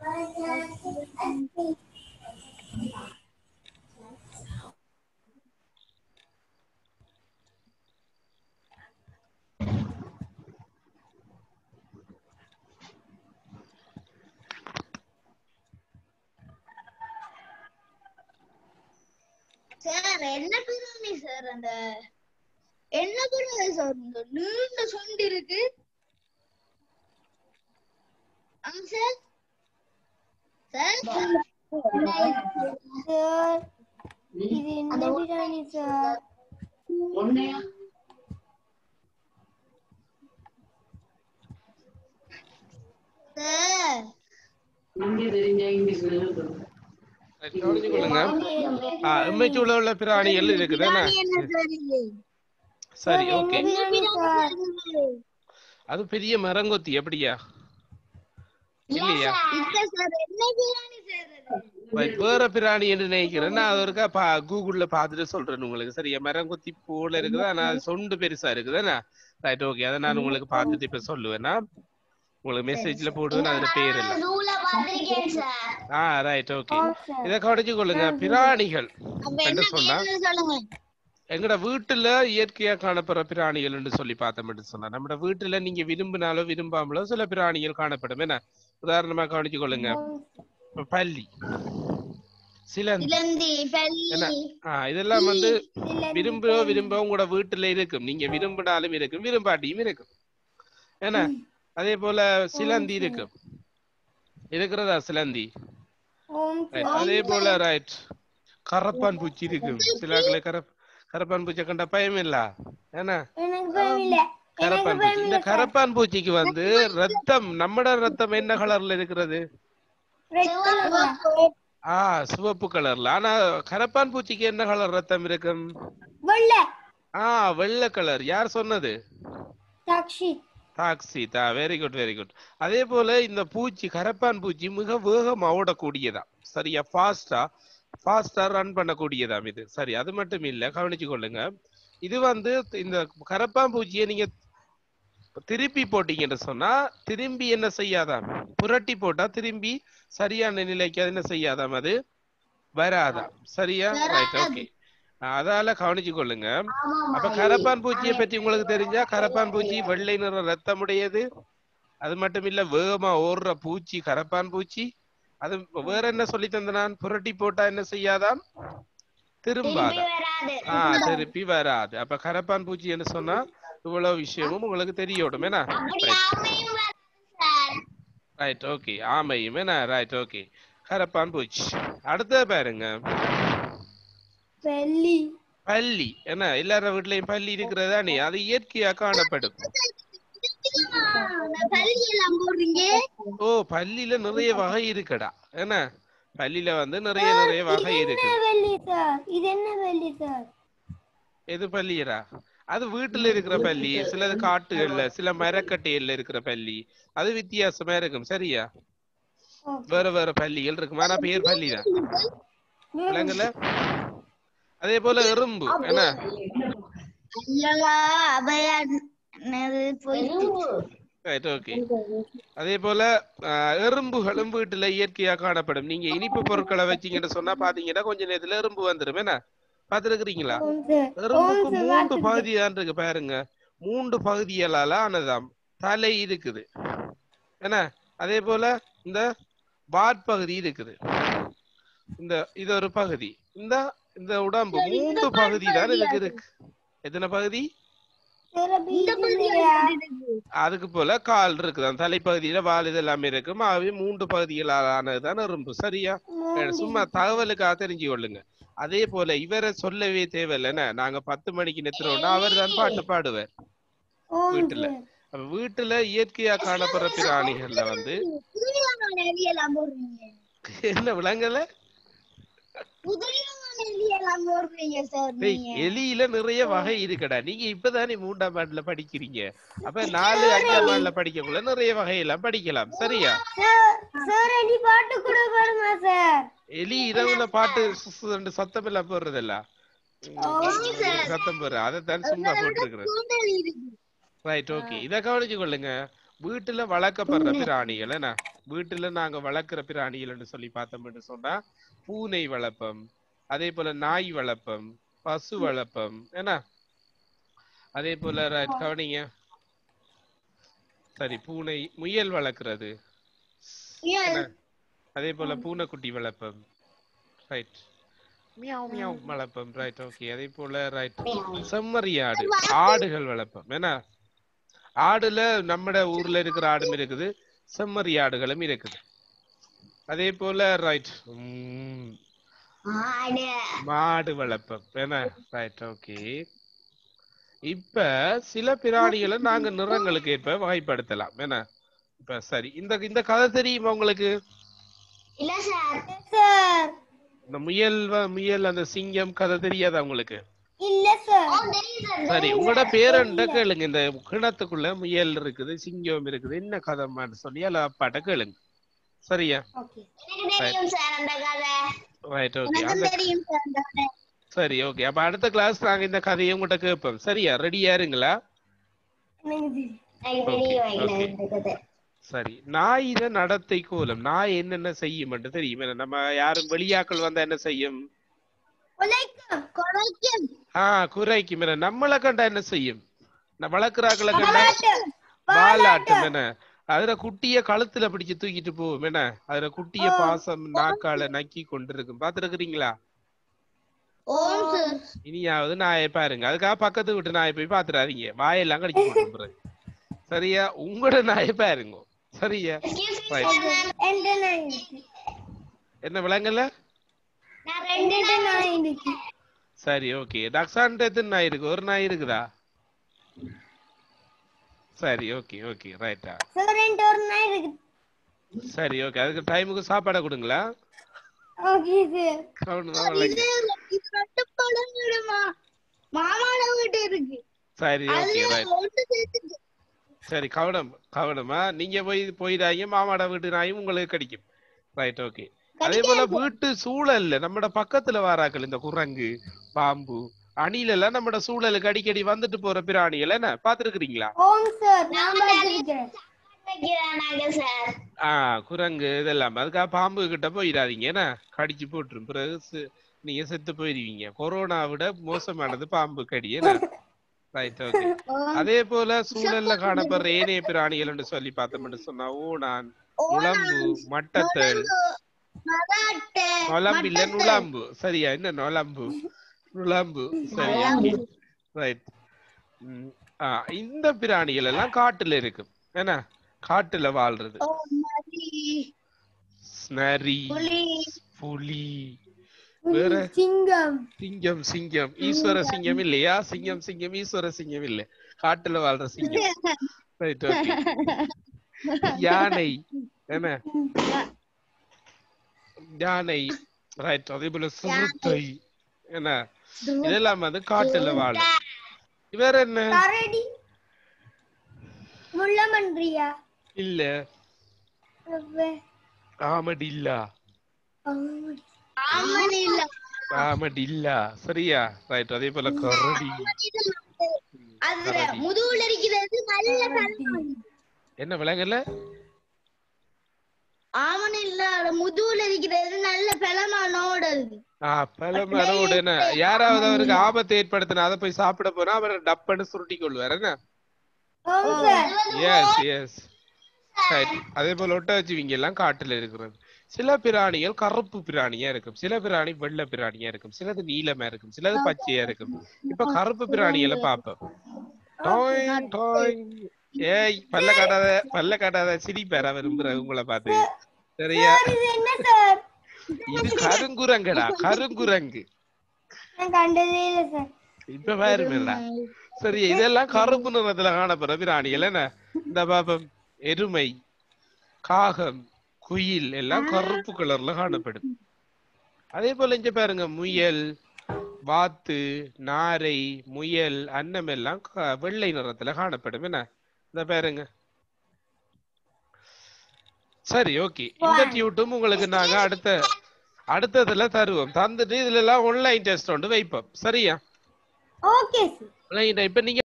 Sir என்ன biryani sir அந்த என்ன பிரியாணி சார் இந்த நீண்ட சொண்டு இருக்கு ஆ சார் சார் சார் இது என்ன பிரியாணி சார் சார் கவனிச்சு கொள்ளுங்க எம்மைச்சூழ உள்ள பிராணிகள் இருக்குது என்ன பிரியாணி என்ன சார் இது சரி ஓகே பிரியாணி சார் அது பெரிய மரங்கொத்தி எப்படியா இல்லையா இல்ல சார் என்ன பிரியாணி சார் அது Right, வேற பிராணி என்று நினைக்கிறேன் நான் அது ஒருக்கா பா கூகுள்ல பார்த்துட்டு சொல்றேன் உங்களுக்கு சரியா மரங்கொத்தி போல இருக்குது ஆனா அது சொண்டு பெருசா இருக்குதுண்ணா ரைட் ஓகே அதை நான் உங்களுக்கு பார்த்துட்டு இப்ப சொல்லுவேன்னா உங்களுக்கு மெசேஜ்ல போடுவேன் அதுல பேர் இல்ல ஜூல பாத்திருக்கேன் சார் ஆ ரைட் ஓகே இதை கவனிச்சு கொள்ளுங்க பிராணிகள் அப்ப என்று என்ன சொன்னா பிரியாணி சொல்லுங்க எங்கட வீட்டுல இயற்கையா காணப்படுற பிராணிகள் என்று சொல்லி பார்த்தோம் சொன்னா நம்ம வீட்டுல நீங்க விரும்பினாலோ விரும்பாமலோ சில பிராணிகள் காணப்படும் என்ன உதாரணமா கவனிச்சு கொள்ளுங்க இப்ப பல்லி சிலந்தி சிலந்தி பல்லி என்ன ஆ, இதெல்லாம் வந்து விரும்போ விரும்ப உங்களோட வீட்டுல இருக்கும் நீங்க விரும்பினாலும் இருக்கும் விரும்பாட்டியும் இருக்கும் என்ன அதே போல சிலந்தி இருக்கும் இருக்கிறதா சிலந்தி ஓம் Right. அதே போல ரைட் கரப்பான் பூச்சி இருக்கும் சிலாக்களை கரப் கரப்பான் பூச்சி கண்ட பயம் இல்ல என்ன எனக்கு பயம் இல்ல கரப்பான் பூச்சி இந்த கரப்பான் பூச்சிக்கு வந்து ரத்தம் நம்மட ரத்தம் என்ன கலர்ல இருக்கிறது ரெட் கலர் ஆ சிவப்பு கலர்ல ஆனா கரப்பான் பூச்சிக்கு என்ன கலர் ரத்தம் இருக்கும் வெள்ளை ஆ வெள்ளை கலர் யார் சொன்னது சாக்ஷி டாக்ஸி தா வெரி குட் வெரி குட் அதே போல இந்த பூச்சி கரப்பான் பூச்சி மிக வேகமா ஓடக்கூடியதா சரியா ஃபாஸ்டா ஃபாஸ்டா ரன் பண்ணக்கூடியதாம் இது சரி அது மட்டும் இல்ல கவனிச்சு கொள்ளுங்க இது வந்து இந்த கரப்பான் பூச்சியை நீங்க திருப்பி போட்டீங்கன்னு சொன்னா திரும்பி என்ன செய்யாதாம் புரட்டி போட்டா திரும்பி சரியான நிலைக்கு அது என்ன செய்யாதாம் அது வராதாம் சரியா ரைட் ஓகே அதால கவனிச்சு கொள்ளுங்க அப்ப கரப்பான் பூச்சியை பற்றி உங்களுக்கு தெரிஞ்சா கரப்பான் பூச்சி வெள்ளை நிற ரத்தமுடையது அது மட்டும் இல்ல வேகமா ஓடுற பூச்சி கரப்பான் பூச்சி அது வேற என்ன சொல்லி தந்த நான் புரட்டி போட்டா என்ன செய்யாதாம் திரும்பாத வராது ஆ திருப்பி வராது அப்ப கரப்பான் பூச்சி என்ன சொன்னா இவ்வளவு விஷயமும் உங்களுக்கு தெரியட்டும் என்ன அப்படி ஆமையும் வராது சார் ரைட் ஓகே ஆமையும் என்ன ரைட் ஓகே கரப்பான் பூச்சி அடுத்த பாருங்க வெள்ளி பல்லி என்ன எல்லார வீட்லயும் பல்லி இருக்கிறதா நீ அது இயற்கையா காணப்படும் நான் பல்லி எல்லாம் போடுறீங்க ஓ பல்லில நிறைய வகை இருக்குடா என்ன பல்லில வந்து நிறைய நிறைய வகை இருக்கு என்ன வெள்ளி சார் இது என்ன வெள்ளி சார் எது பல்லியரா அது வீட்டுல இருக்கிற பல்லி சிலது காட்டுகள்ல சில மரக்கட்டைகள்ல இருக்கிற பல்லி அது வித்தியாசமா இருக்கும் சரியா வேற வேற பல்லிகள் இருக்கும் ஆனா பேர் பல்லி தான் விலங்குல அதே போல எறும்பு என்ன ஐயா அபயானது போயிட்டு ரைட் ஓகே அதே போல ஆஹ், எறும்புகளும் வீட்டுல இயற்கையா காணப்படும் நீங்க இனிப்பு பொருட்களை வச்சீங்கன்னு சொன்னா பாத்தீங்கன்னா கொஞ்ச நேரத்துல எறும்பு வந்துடும் என்ன பாத்துருக்கிறீங்களா ஓம் சார் எறும்புக்கு ஓம் சார் மூன்று பகுதி தான் இருக்கு பாருங்க மூன்று பகுதிகளால ஆனதாம் தலை இருக்குது என்ன அதே போல இந்த வாட்பகுதி இருக்குது இந்த இது ஒரு பகுதி இந்த இந்த உடம்பு மூன்று பகுதி தான் இதுக்கு இருக்கு எத்தனை பகுதி அதுக்கு போல கால் இருக்குதான் தலைப்பகுதியில வால் இது எல்லாமே இருக்கும் ஆகவே மூன்று பகுதிகளால் ஆனதுதான் எறும்பு சரியா சும்மா தகவலுக்காக தெரிஞ்சு கொள்ளுங்க அதே போல இவரை சொல்லவே தேவையில்லைன்னா நாங்க பத்து மணிக்கு நிறுத்துறோம்னா அவர் தான் பாட்டு பாடுவார் ஓம் வீட்டுல சார் அப்ப வீட்டுல இயற்கையா காணப்படுற பிராணிகள்ல வந்து புதுவிதமான எலியெல்லாம் போடுறீங்க என்ன விலங்கல புதுவிதமான எலியெல்லாம் போடுறீங்க சார் டேய், நீங்க எலியில நிறைய வகை இருக்குடா நீங்க இப்பதானே மூன்றாம் ஆண்டுல படிக்கிறீங்க அப்ப நாலு அஞ்சாம் ஆண்டுல படிக்கக்குள்ள நிறைய வகையெல்லாம் படிக்கலாம் சரியா சார் சார் அடி பாட்டு கூட பாடுமா சார் எலி இரவுல பாட்டு சு- சு- ரெண்டு சத்தம் எல்லாம் போடுறதில்ல சத்தம் போடுற அதைத்தான் சும்மா போட்டிருக்கிறேன் கூந்தல் இருக்கு ரைட் ஓகே இத கவனிச்சு கொள்ளுங்க வீட்டுல வளர்க்கப்படுற பிராணிகள் என்ன வீட்டுல நாங்க வளர்க்கிற பிராணிகள்னு சொல்லி பார்த்தோம்னு சொன்னா பூனை வளர்ப்போம் அதே போல நாய் வளர்ப்போம் பசு வளர்ப்போம் என்ன அதே போல right, கவனிங்க சரி பூனை முயல் வளர்க்கிறது என்ன? அதே போல பூனைக்குட்டி வளர்ப்போம் ரைட் மியாவ் மியாவ் வளர்ப்போம் ரைட் ஓகே அதே போல ரைட் செம்மறி ஆடு ஆடுகள் வளர்ப்போம் என்ன ஆடுல நம்மட ஊர்ல இருக்கிற ஆடும் இருக்குது செம்மறி ஆடுகளும் இருக்குது அதே போல ரைட் ஆடு மாடு வளர்ப்போம் என்ன ரைட் ஓகே இப்ப சில பிராணிகளை நாங்க நிறங்களுக்கு ஏற்ப வகைப்படுத்தலாம் என்ன இப்ப சரி இந்த இந்த கதை தெரியுமா உங்களுக்கு இல்ல சார் சார் இந்த முயல் வ- முயல் அந்த சிங்கம் கதை தெரியாதா உங்களுக்கு இல்ல சார் சரி உங்களோட பேரண்ட கேளுங்க இந்த கிணத்துக்குள்ள முயல் இருக்குது சிங்கம் இருக்குது என்ன கதைமான்னு சொல்லி அல்ல அப்பாட்ட கேளுங்க சரியா ஓகே எனக்கு தெரியும் சார் அந்த கதை ரைட் ஓகே அந்த எனக்கும் தெரியும் சார் அந்த கதை சரி ஓகே அப்ப அடுத்த கிளாஸ் நாங்க இந்த கதையை உங்கள்கிட்ட கேட்போம் சரியா ரெடியா இருங்களா எனக்கு எனக்கு தெரியும் தெரியும் Okay, இல்ல okay. இந்த கதை சரி நாயின நடத்தை கோலம் நாய் என்னென்ன செய்யும் தெரியும் என்ன, நம்ம யாரும் வெளியாக்கள் வந்தா என்ன செய்யும் உழைக்கும் குறைக்கும் ஆ குறைக்கும் என்ன நம்மளை கண்டா என்ன செய்யும் நான் வளர்க்குறாக்களை கண்டா பாலாட்டம் வாலாட்டம் என்ன அதுல குட்டிய கழுத்துல பிடிச்சு தூக்கிட்டு போகும் என்ன அதுல குட்டிய பாசம் நாக்கால நக்கி கொண்டிருக்கும் பாத்துருக்கிறீங்களா ஓம் சார் இனியாவது நாயை பாருங்க அதுக்காக பக்கத்து வீட்டு நாயை போய் பாத்துறாதீங்க வாயெல்லாம் கடிச்சு போட்டு பிறகு சரியா உங்களோட நாயை பாருங்க சரியா Right. எந்த நாய் இருக்கு என்ன விளங்கல நான் ரெண்டு எந்த நாய் இருக்கு சரி ஓகே டக்ஸான்ட்டு எத்தனை நாய் இருக்கு ஒரு நாய் இருக்குதா சரி ஓகே ஓகே ரைட்டா சார் ரெண்டு ஒரு நாய் இருக்கு சரி ஓகே அதுக்கு டைமுக்கு சாப்பாடை கொடுங்களா ஓகே சார் கவனம் விளங்கு. இது ரெண்டு பழம் விடுமா மாமாட வீட்டு இருக்கு சரி ஓகே அதுல ரைட் ஒன்று சேர்த்துக்கு சரி கவனம் கவனமா நீங்க போய் போயிடாங்க மாமாட வீட்டு நாயும் உங்களுக்கு கிடைக்கும் ரைட் ஓகே அதே போல வீட்டு சூழல்ல நம்மட பக்கத்துல வாராக்கள் இந்த குரங்கு பாம்பு அணில எல்லாம் நம்மட சூழலுக்கு அடிக்கடி வந்துட்டு போற பிராணிகள் என்ன பாத்துருக்கீங்களா ஓம் சார் நான் பார்த்திருக்கிறேன் வைக்கிறானாங்க சார் ஆஹ் குரங்கு இதெல்லாம் அதுக்காக பாம்பு கிட்ட போயிடாதீங்க என்ன கடிச்சு போட்டுரும் பிறகு செ- நீங்க செத்து போயிருவீங்க கொரோனா விட மோசமானது பாம்பு கடி என்ன ரைட் ஓகே அதே போல சூழல்ல காணப்படுற ஏனைய பிராணிகள் சொல்லி பார்த்தோம்னு சொன்னா ஓணான் நுளம்பு மட்டத்தல் மராட்டை நொலம்பு இல்ல நுளம்பு சரியா என்ன நொலம்பு நுளம்பு சரியா ரைட் இந்த பிராணிகள் எல்லாம் காட்டுல இருக்கும் என்ன காட்டுல வாழ்றது ஓ, நரி, நரி புலி புலி வேற சிங்கம் சிங்கம் சிங்கம் ஈஸ்வர சிங்கம் இல்லையா சிங்கம் சிங்கம் ஈஸ்வர சிங்கம் இல்ல காட்டுல வாழ்ற சிங்கம் ரைட் ஓகே யானை என்ன யானை ரைட் அதே போல சிறுத்தை என்ன இதெல்லாம் வந்து காட்டுல வாழும் வேற என்ன கரடி முள்ளமன்றியா இல்ல வே- ஆமடில்லா ஆமாடி. ஆமணி இல்ல ஆமடில்லா சரியா ரைட் அதே போல கரடி அதுல கரடி. முதுகுல இருக்கிறது நல்ல பழம் என்ன விலங்கல்ல ஆமணி இல்ல அது முதுகுல இருக்கிறது நல்ல பழமானோட இருக்கு ஆ பழமரோடு என்ன யாராவது அவருக்கு ஆபத்தை ஏற்படுத்தினா அதை போய் சாப்பிட போனா அவர் டப்பன்னு சுருட்டி கொள்வார் என்ன ஓம் சார் எஸ் எஸ் ரைட் அதே போல ஒட்ட வச்சுவீங்க எல்லாம் காட்டுல இருக்கிறது சில பிராணிகள் கருப்பு பிராணியா இருக்கும் சில பிராணி வெள்ளை பிராணியா இருக்கும் சிலது நீலமா இருக்கும் சிலது பச்சையா இருக்கும் இப்ப கருப்பு பிராணிகளை பார்ப்போம் டாய், டாய். ஏய் பல்ல காட்டாத பல்ல காட்டாத சிரிப்பாரா விரும்புற உங்களை பார்த்து சரியா இது என்ன சார் இது கருங்குரங்குடா கருங்குரங்கு நான் கண்டதே இல்லை சார் இப்ப பாருங்களா சரி இதெல்லாம் கருப்பு நிறத்துல காணப்படுற பிராணிகள் என்ன இந்த பாப்பம் எருமை காகம் குயில் எல்லாம் கருப்பு கலர்ல காணப்படும் அதே போல இங்க பாருங்க முயல் வாத்து நாரை முயல் அன்னம் எல்லாம் க- வெள்ளை நிறத்துல காணப்படும் என்ன இந்த பாருங்க சரி ஓகே இந்த டியூட்டும் உங்களுக்கு நாங்க அடுத்த அடுத்ததுல தருவோம் தந்துட்டு இதுல எல்லாம் ஆன்லைன் டெஸ்ட் ஒன்று வைப்போம் சரியா ஓகே சார் ஆன்லைன் இப்ப நீங்க